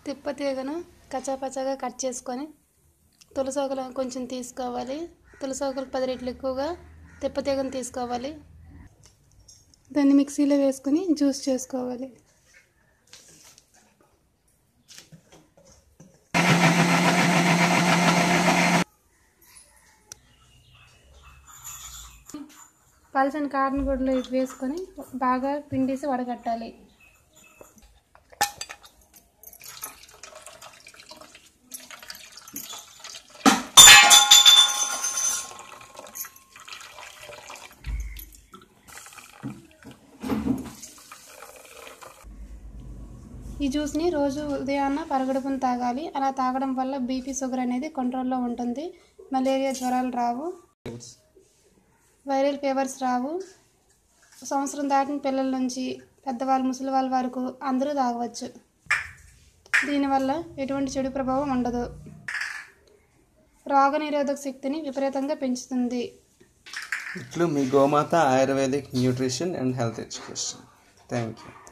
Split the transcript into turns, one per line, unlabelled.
తిప్ప తీగను కచ్చాపచ్చాగా కట్ చేసుకొని తులసోకలు కొంచెం తీసుకోవాలి తులసోకలు పది రెట్లు ఎక్కువగా తిప్ప తీగను తీసుకోవాలి దాన్ని మిక్సీలో వేసుకొని జ్యూస్ చేసుకోవాలి పలసని కాటన్ గుడ్లు వేసుకొని బాగా పిండేసి వడగట్టాలి ఈ జ్యూస్ని రోజు ఉదయాన్న పరగడుపున తాగాలి అలా తాగడం వల్ల బీపీ షుగర్ అనేది కంట్రోల్లో ఉంటుంది మలేరియా జ్వరాలు రావు వైరల్ ఫీవర్స్ రావు సంవత్సరం దాటిన పిల్లల నుంచి పెద్దవాళ్ళు ముసలి వాళ్ళ వరకు అందరూ తాగవచ్చు దీనివల్ల ఎటువంటి చెడు ప్రభావం ఉండదు రోగనిరోధక శక్తిని విపరీతంగా పెంచుతుంది
ఇట్లు మీ Gomata ayurvedic nutrition and health education thank you